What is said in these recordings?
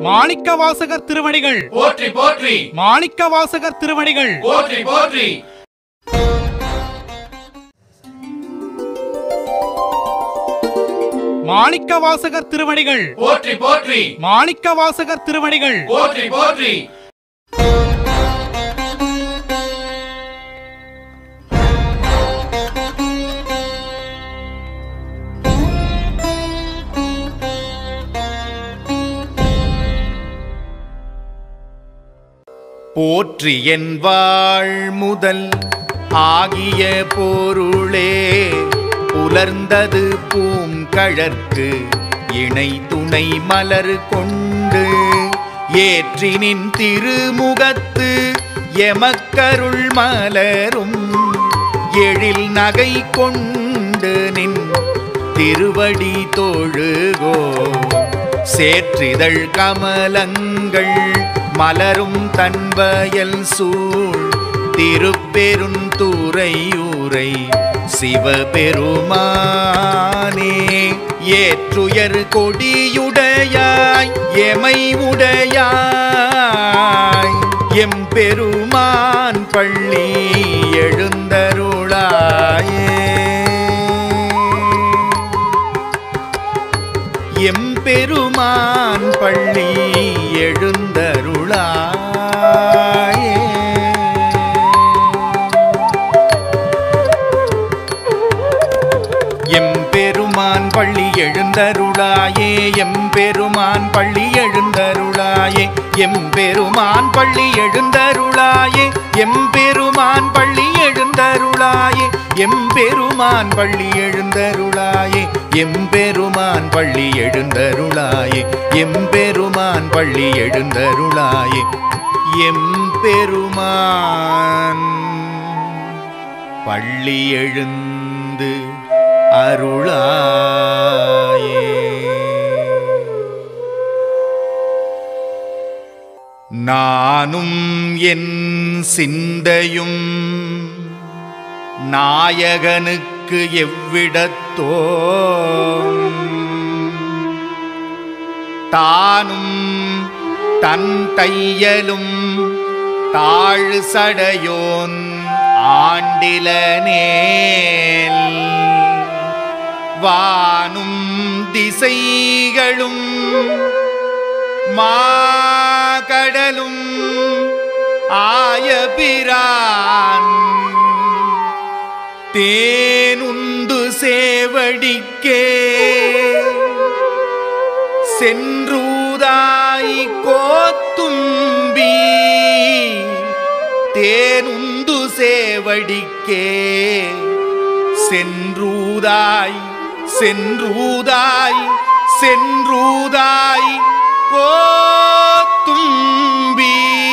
மாணிக்க வாசகர் திருவடிகள் போற்றி போற்றி மாணிக்க வாசகர் திருவடிகள் போற்றி போற்றி மாணிக்க வாசகர் திருவடிகள் போற்றி போற்றி மாணிக்க வாசகர் திருவடிகள் போற்றி போற்றி போற்றி என் வாழ் முதல் ஆகிய பொருளே புலர்ந்தது பூங்கழற்கு இணை துணை மலர் கொண்டு ஏற்றினின் திருமுகத்து எமக்கருள் மலரும் எழில் நகை கொண்டு நின் திருவடி தொழுகோ சேற்றிதழ் கமலங்கள் மலரும் தன்வயல் சூழ் திருப்பெருந்துறையூரை சிவபெருமானே ஏற்றுயர் கொடியுடையாய் எமை உடையாய் எம்பெருமான் பள்ளி எழுந்தருளாயே எம்பெருமான் பள்ளி எழுந்தருளாயே எம்பெருமான் பள்ளி எழுந்தருளாயே எம்பெருமான் பள்ளி எழுந்தருளாயே எம்பெருமான் பள்ளி எழுந்தருளாயே எம்பெருமான் பள்ளி எழுந்தருளாயே எம்பெருமான் பள்ளி எழுந்தருளாயே எம்பெருமான் பள்ளி எழுந்தருளாயே எம்பெருமான் பள்ளி எழுந்தருளாயே எம்பெருமான் பள்ளி எழுந்து அருளாயே நானும் என் சிந்தையும் நாயகனுக்கு எவ்விடத்தோ தானும் தன் தையலும் தாழ் சடையோன் ஆண்டிலனேல் வானும் திசைகளும் மாகடலும் ஆயபிரான் தேனுந்து சேவடிக்கே சென்றூதாய் கோத்தும்பி தேனுந்து சேவடிக்கே சென்றூதாய் சென்றூதாய் சென்றூதாய் கோத்தும்பி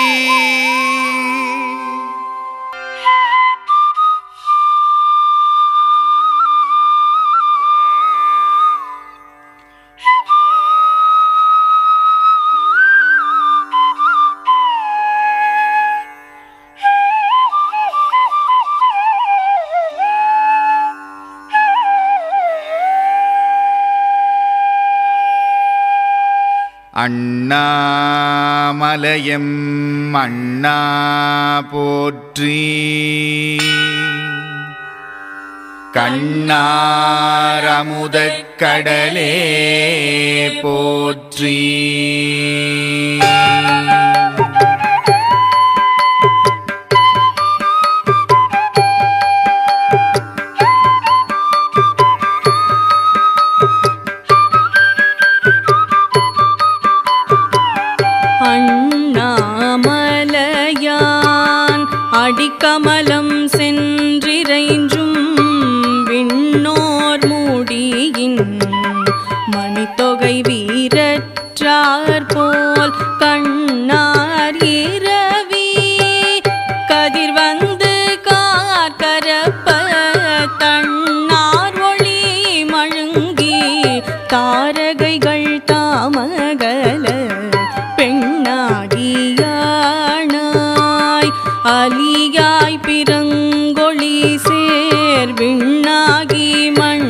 அண்ணாமலயம் அண்ணா போற்றி கண்ணாரமுதக் கடலே போற்றி அண்ணாமலையான் அடிக்கமலம் சென்றிரைஞ்சும் விண்ணோர் மூடியின் மணித்தொகை வீரற்றார் போல் கண்ணார் இரவி கதிர் வந்து காக்கரப்ப தன்னார் ஒளி மழுங்கி தாரகைகள் தாமகல பெண்ணாகியானாய் அலியாய் பிறங்கொழி சேர் விண்ணாகி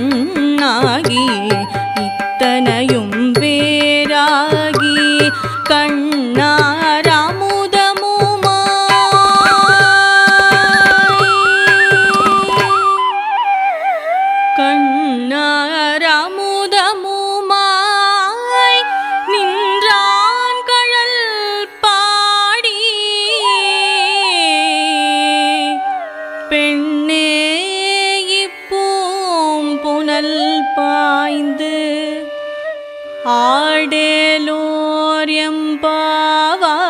மண்ணாகி இத்தனையும் வேறாகி கண்ணாரமுதமுமாய் நின்றான் கழல் பாடி பெண்ணே இப்பூம் புனல் பாய்ந்து ஆடேலோர் எம்பாவாய்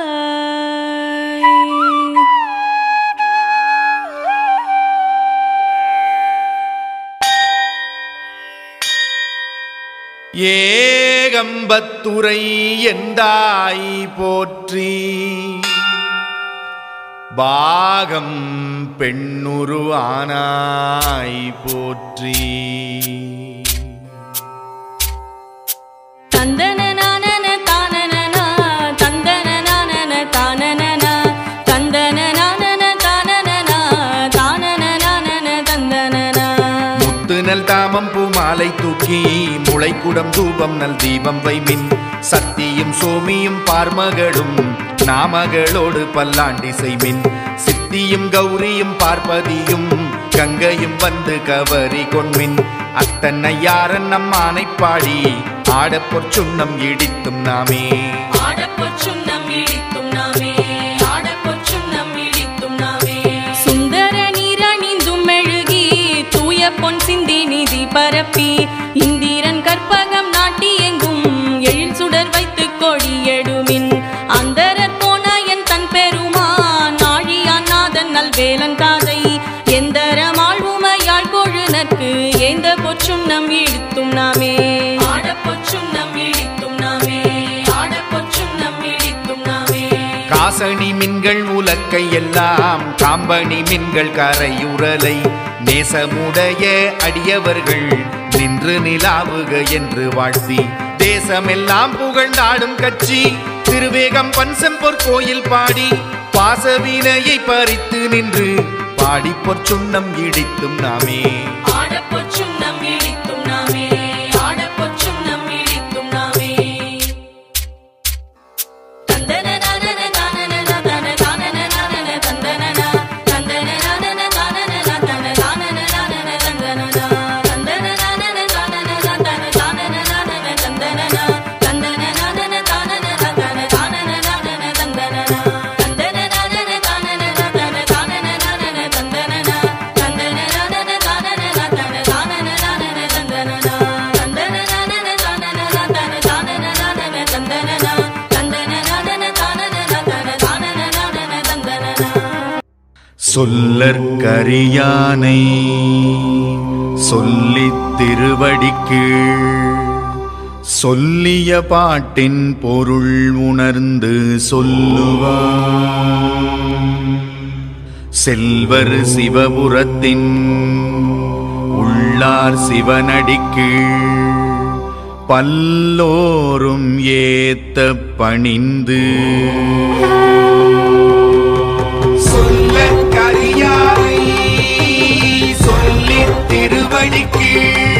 ஏகம்பத்துரை எந்தாய் போற்றி பாகம் பெண்ணுரு ஆனாய் போற்றி தந்தனனானன தானனனா, தந்தனனானன தானனனா, தந்தனனானன தானனனா, தானனனானன தந்தனனா. முத்து நல் தாமம் பூமாலை தூக்கி முளைக்குடம் தூபம் நல் தீபம் வைமின் சத்தியும் சோமியும் பார்மகளும் நாமகளோடு பல்லாண்டி செய்மின் சித்தியும் கௌரியும் பார்ப்பதியும் கங்கையும் வந்து கவரி கொண்மின் அத்தன்னையாரன் நம் ஆனை பாடி ஆடப்பொற் சுண்ணம் இடித்தும் நாமே ஆடப்பொற் சுண்ணம் இடித்தும் நாமே, ஆடப்பொற் சுண்ணம் இடித்தும் நாமே. சுந்தர நீரணிந்தும் மெழுகி தூய பொன் சிந்தி நிதி பரப்பி இந்திரன் கற்பகம் நாட்டி எங்கும் எழில் சுடர் வைத்து கொடியெடுமின் அந்தர கோணயன் தன் பெருமான் ஆழியான் நாதன் நல்வேலன் காதை எந்தர மாழ்வுமையாள் கொழுனற்கு ஏந்த பொற்றும் நம் இழுத்தும் நாமே ஆடப்பொற்றும் நம் இழித்தும் நாமே ஆடப்பொற்றும் நம் இழித்தும் நாமே காசணி மின்கள் உலக்கை எல்லாம் காம்பணி மின்கள் கரையுறலை நேசமுடைய அடியவர்கள் நின்று நிலாவுக என்று வாழ்த்தி தேசமெல்லாம் புகழ்ந்தாடும் கட்சி திருவேகம் பன்செம்பொற் கோயில் பாடி பாசவினையை பறித்து நின்று பாடி பொற்சுண்ணம் இடித்தும் நாமே ஆடப்பொற்றும் நம் இழித்தும் நாமே ஆடப்பொற்றும் நம் இழித்தும் நாமே தந்தனனானன தானனன தன தானனனானன தந்தனனா தந்தனனானன தானனன தன தானனனானன தந்தனனா தந்தனனானன தானனன தன தானனனானன தந்தனனா தந்தனனானன தானனன தன தானனனானன தந்தனனா தந்தனனானன தானனன தன தானனனானன தந்தனனா தந்தனனானன தானனன தன தானனனானன தந்தனனா தந்தனனானன தானனன தன தானனனானன தந்தனனா தந்தனனானன தானனன தன தானனனானன தந்தனனா சொல்லற்கரியானை சொல்லித் திருவடிக்கீழ் சொல்லிய பாட்டின் பொருள் உணர்ந்து சொல்லுவார் செல்வர் சிவபுரத்தின் உள்ளார் சிவனடிக்கீழ் பல்லோரும் ஏத்த பணிந்து சொல்லற்கரியானை சொல்லித் திருவடிக்கீழ்